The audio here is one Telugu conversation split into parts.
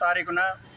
తారీఖున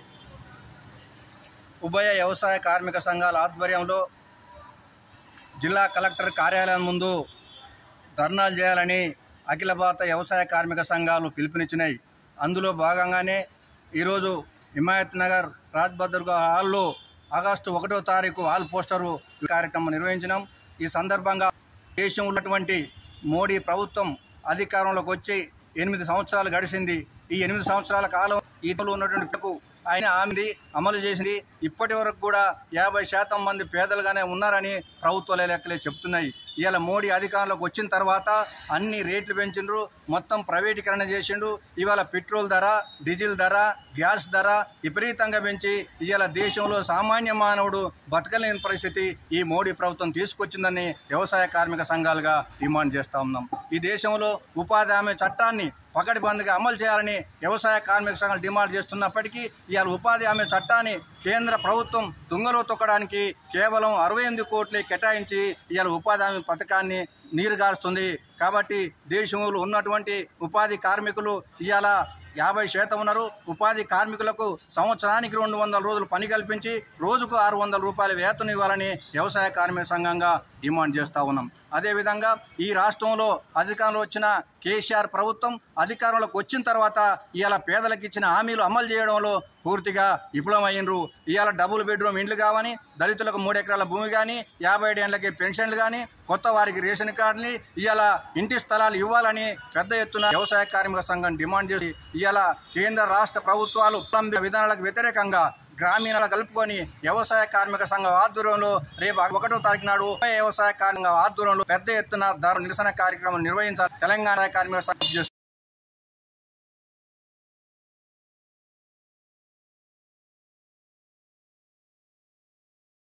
ఉభయ వ్యవసాయ కార్మిక సంఘాల ఆధ్వర్యంలో జిల్లా కలెక్టర్ కార్యాలయం ముందు ధర్నాలు చేయాలని అఖిల భారత వ్యవసాయ కార్మిక సంఘాలు పిలుపునిచ్చినాయి అందులో భాగంగానే ఈరోజు హిమాయత్ నగర్ రాజ్ బహదూర్ హాల్లో ఆగస్టు ఒకటో తారీఖు హాల్ పోస్టరు కార్యక్రమం నిర్వహించినాం ఈ సందర్భంగా దేశంలో ఉన్నటువంటి మోడీ ప్రభుత్వం అధికారంలోకి వచ్చి ఎనిమిది సంవత్సరాలు గడిచింది ఈ ఎనిమిది సంవత్సరాల కాలం ఈతలో ఉన్నటువంటి పిల్లకు ఆయన ఆమెది అమలు చేసింది ఇప్పటి వరకు కూడా యాభై శాతం మంది పేదలుగానే ఉన్నారని ప్రభుత్వాల లెక్కలే చెప్తున్నాయి ఇవాళ మోడీ అధికారంలోకి వచ్చిన తర్వాత అన్ని రేట్లు పెంచిండ్రు మొత్తం ప్రైవేటీకరణ చేసిండు ఇవాళ పెట్రోల్ ధర డీజిల్ ధర గ్యాస్ ధర విపరీతంగా పెంచి ఇవాళ దేశంలో సామాన్య మానవుడు బతకలేని పరిస్థితి ఈ మోడీ ప్రభుత్వం తీసుకొచ్చిందని వ్యవసాయ కార్మిక సంఘాలుగా డిమాండ్ చేస్తా ఉన్నాం ఈ దేశంలో ఉపాధి హామీ చట్టాన్ని పకడ్బందీగా అమలు చేయాలని వ్యవసాయ కార్మిక సంఘాలు డిమాండ్ చేస్తున్నప్పటికీ ఇవాళ ఉపాధి హామీ చట్టాన్ని కేంద్ర ప్రభుత్వం తుంగలో తొక్కడానికి కేవలం అరవై ఎనిమిది కోట్లే కేటాయించి ఇవాళ ఉపాధి హామీ పథకాన్ని నీరుగారుస్తుంది కాబట్టి దేశంలో ఉన్నటువంటి ఉపాధి కార్మికులు ఇవాళ యాభై శాతం ఉన్నారు ఉపాధి కార్మికులకు సంవత్సరానికి రెండు వందల రోజులు పని కల్పించి రోజుకు ఆరు వందల రూపాయల వేతనం ఇవ్వాలని వ్యవసాయ కార్మిక సంఘంగా డిమాండ్ చేస్తూ ఉన్నాం అదేవిధంగా ఈ రాష్ట్రంలో అధికారంలో వచ్చిన కేసీఆర్ ప్రభుత్వం అధికారంలోకి వచ్చిన తర్వాత ఇవాళ పేదలకు ఇచ్చిన హామీలు అమలు చేయడంలో పూర్తిగా విఫలమైనరు ఇవాళ డబుల్ బెడ్రూమ్ ఇండ్లు కావని దళితులకు మూడు ఎకరాల భూమి కానీ యాభై ఏళ్ళకి పెన్షన్లు కానీ కొత్త వారికి రేషన్ కార్డుని ఇవాళ ఇంటి స్థలాలు ఇవ్వాలని పెద్ద ఎత్తున వ్యవసాయ కార్మిక సంఘం డిమాండ్ చేసి ఇవాళ కేంద్ర రాష్ట్ర ప్రభుత్వాలు ఉల్లంఘించిన విధానాలకు వ్యతిరేకంగా గ్రామీణాలు కలుపుకొని వ్యవసాయ కార్మిక సంఘం ఆధ్వర్యంలో రేపు ఒకటో తారీఖు నాడు వ్యవసాయ కార్మిక ఆధ్వర్యంలో పెద్ద ఎత్తున ధర నిరసన కార్యక్రమం నిర్వహించాలి తెలంగాణ కార్మిక సంఘం చేస్తుంది